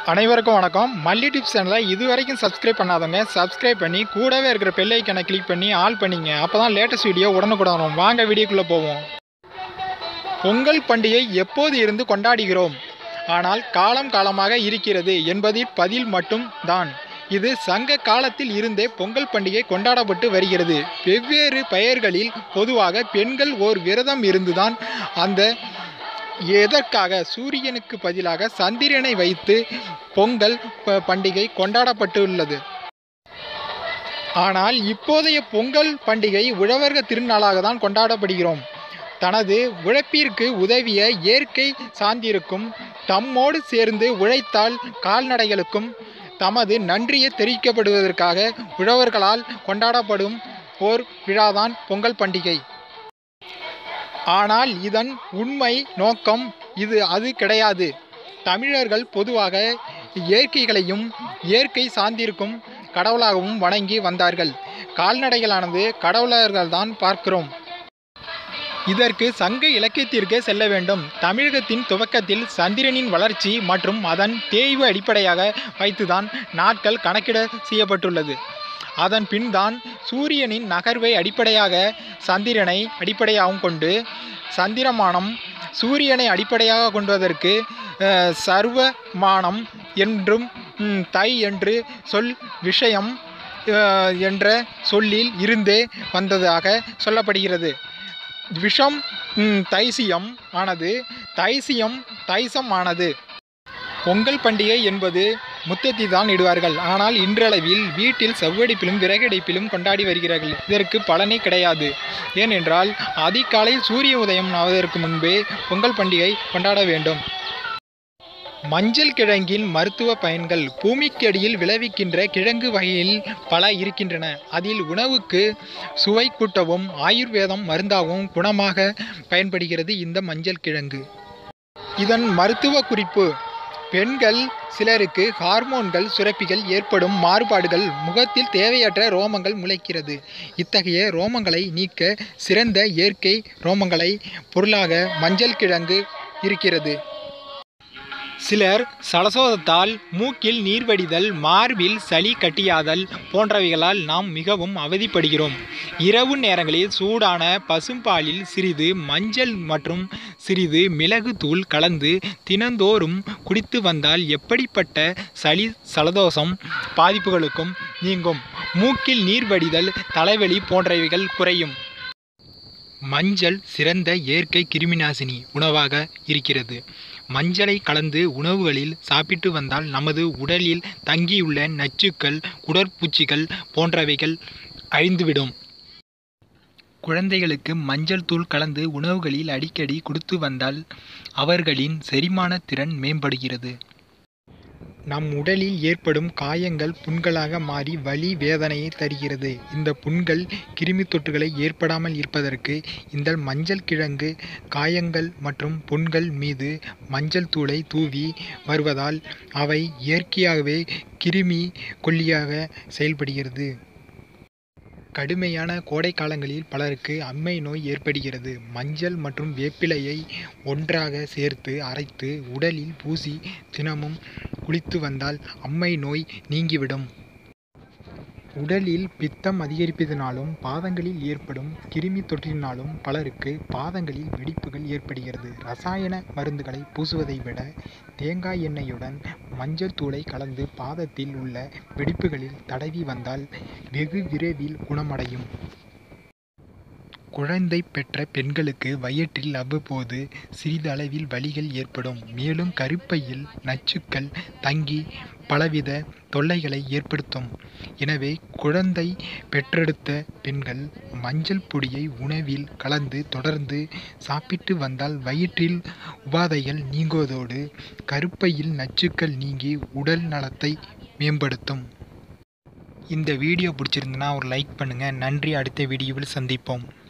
அனைவருக்கும் வணக்கம் மல்லி டிப்ஸ் சேனலை இது வரைக்கும் சப்ஸ்கிரைப் பண்ணாதவங்க சப்ஸ்கிரைப் பண்ணி கூடவே இருக்கிற பெல் ஐக்கனை கிளிக் பண்ணி ஆல் பண்ணிங்க அப்போ தான் லேட்டஸ்ட் வீடியோ உடனுக்குடன் வரும் வாங்க வீடியோக்குள்ளே போவோம் பொங்கல் பண்டிகை எப்போது இருந்து கொண்டாடுகிறோம் ஆனால் காலம் காலமாக இருக்கிறது என்பதில் பதில் மட்டும் தான் இது சங்க காலத்தில் இருந்தே பொங்கல் பண்டிகை கொண்டாடப்பட்டு வருகிறது வெவ்வேறு பெயர்களில் பொதுவாக பெண்கள் ஓர் விரதம் இருந்துதான் அந்த எதற்காக சூரியனுக்கு பதிலாக சந்திரனை வைத்து பொங்கல் ப- பண்டிகை கொண்டாடப்பட்டுள்ளது ஆனால் இப்போதைய பொங்கல் பண்டிகை உழவர்க திருநாளாக தான் கொண்டாடப்படுகிறோம் தனது உழைப்பிற்கு உதவிய இயற்கை சார்ந்திருக்கும் தம்மோடு சேர்ந்து உழைத்தால் கால்நடைகளுக்கும் தமது நன்றியை தெரிவிக்கப்படுவதற்காக உழவர்களால் கொண்டாடப்படும் ஓர் விழாதான் பொங்கல் பண்டிகை ஆனால் இதன் உண்மை நோக்கம் இது அது கிடையாது தமிழர்கள் பொதுவாக இயற்கைகளையும் இயற்கை சார்ந்திருக்கும் கடவுளாகவும் வணங்கி வந்தார்கள் கால்நடைகளானது கடவுளர்கள்தான் பார்க்கிறோம் இதற்கு சங்க இலக்கியத்திற்கே செல்ல வேண்டும் தமிழகத்தின் துவக்கத்தில் சந்திரனின் வளர்ச்சி மற்றும் அதன் தேய்வு அடிப்படையாக வைத்துதான் நாட்கள் கணக்கிட செய்யப்பட்டுள்ளது அதன் பின் தான் சூரியனின் நகர்வை அடிப்படையாக சந்திரனை அடிப்படையாகவும் கொண்டு சந்திரமானம் சூரியனை அடிப்படையாக கொண்டுவதற்கு அஹ், சர்வமானம் என்றும் ம், தை என்று சொல் விஷயம் அஹ், என்ற சொல்லில் இருந்தே வந்ததாக சொல்லப்படுகிறது விஷம் ம், தைசியம் ஆனது தைசியம் தைசம் ஆனது பொங்கல் பண்டிகை என்பது முத்தத்தி தான் இடுவார்கள் ஆனால் இன்றளவில் வீட்டில் செவ்வடிப்பிலும் விறகடைப்பிலும் கொண்டாடி வருகிறார்கள் இதற்கு பலனே கிடையாது ஏனென்றால் அதிகாலையில் சூரிய உதயம் ஆவதற்கு முன்பே பொங்கல் பண்டிகை கொண்டாட வேண்டும் மஞ்சள் கிழங்கின் மருத்துவ பயன்கள் பூமிக்கடியில் விளைவிக்கின்ற கிழங்கு வகையில் பல இருக்கின்றன அதில் உணவுக்கு சுவை கூட்டவும் ஆயுர்வேதம் மருந்தாகவும் குணமாக பயன்படுகிறது இந்த மஞ்சள் கிழங்கு இதன் மருத்துவ குறிப்பு பெண்கள் சிலருக்கு ஹார்மோன்கள் சுரப்பிகள் ஏற்படும் மாறுபாடுகள் முகத்தில் தேவையற்ற ரோமங்கள் முளைக்கிறது இத்தகைய ரோமங்களை நீக்க சிறந்த இயற்கை ரோமங்களை பொருளாக மஞ்சள் கிழங்கு இருக்கிறது சிலர் சலசோதத்தால் மூக்கில் நீர் வடிதல் மார்பில் சளி கட்டியாதல் போன்றவைகளால் நாம் மிகவும் அவதிப்படுகிறோம் இரவு நேரங்களில் சூடான பசும்பாலில் சிறிது மஞ்சள் மற்றும் சிறிது மிளகு தூள் கலந்து தினந்தோறும் குடித்து வந்தால் எப்படிப்பட்ட சளி சலதோஷம் பாதிப்புகளுக்கும் நீங்கும் மூக்கில் நீர் வடிதல் தலைவலி போன்றவைகள் குறையும் மஞ்சள் சிறந்த இயற்கை கிருமிநாசினி உணவாக இருக்கிறது மஞ்சளை கலந்து உணவுகளில் சாப்பிட்டு வந்தால் நமது உடலில் தங்கியுள்ள நச்சுக்கள் குடற்பூச்சிகள் போன்றவைகள் அழிந்துவிடும் குழந்தைகளுக்கு மஞ்சள் தூள் கலந்து உணவுகளில் அடிக்கடி கொடுத்து வந்தால் அவர்களின் செரிமான திறன் மேம்படுகிறது நம் உடலில் ஏற்படும் காயங்கள் புண்களாக மாறி வலி வேதனையை தருகிறது இந்த புண்கள் கிருமி தொற்றுகளை ஏற்படாமல் இருப்பதற்கு இந்த மஞ்சள் கிழங்கு காயங்கள் மற்றும் புண்கள் மீது மஞ்சள் தூளை தூவி வருவதால் அவை இயற்கையாகவே கிருமி கொல்லியாக செயல்படுகிறது கடுமையான கோடை காலங்களில் பலருக்கு அம்மை நோய் ஏற்படுகிறது மஞ்சள் மற்றும் வேப்பிலையை ஒன்றாக சேர்த்து அரைத்து உடலில் பூசி தினமும் குளித்து வந்தால் அம்மை நோய் நீங்கிவிடும் உடலில் பித்தம் அதிகரிப்பதனாலும் பாதங்களில் ஏற்படும் கிருமி தொற்றினாலும் பலருக்கு பாதங்களில் வெடிப்புகள் ஏற்படுகிறது ரசாயன மருந்துகளை பூசுவதை விட தேங்காய் எண்ணெயுடன் மஞ்சள் தூளை கலந்து பாதத்தில் உள்ள வெடிப்புகளில் தடவி வந்தால் வெகு விரைவில் குணமடையும் குழந்தை பெற்ற பெண்களுக்கு வயிற்றில் அவ்வப்போது சிறிதளவில் வலிகள் ஏற்படும் மேலும் கருப்பையில் நச்சுக்கள் தங்கி பலவித தொல்லைகளை ஏற்படுத்தும் எனவே குழந்தை பெற்றெடுத்த பெண்கள் மஞ்சள் பொடியை உணவில் கலந்து தொடர்ந்து சாப்பிட்டு வந்தால் வயிற்றில் உபாதைகள் நீங்குவதோடு கருப்பையில் நச்சுக்கள் நீங்கி உடல் நலத்தை மேம்படுத்தும் இந்த வீடியோ பிடிச்சிருந்துன்னா ஒரு லைக் பண்ணுங்கள் நன்றி அடுத்த வீடியோவில் சந்திப்போம்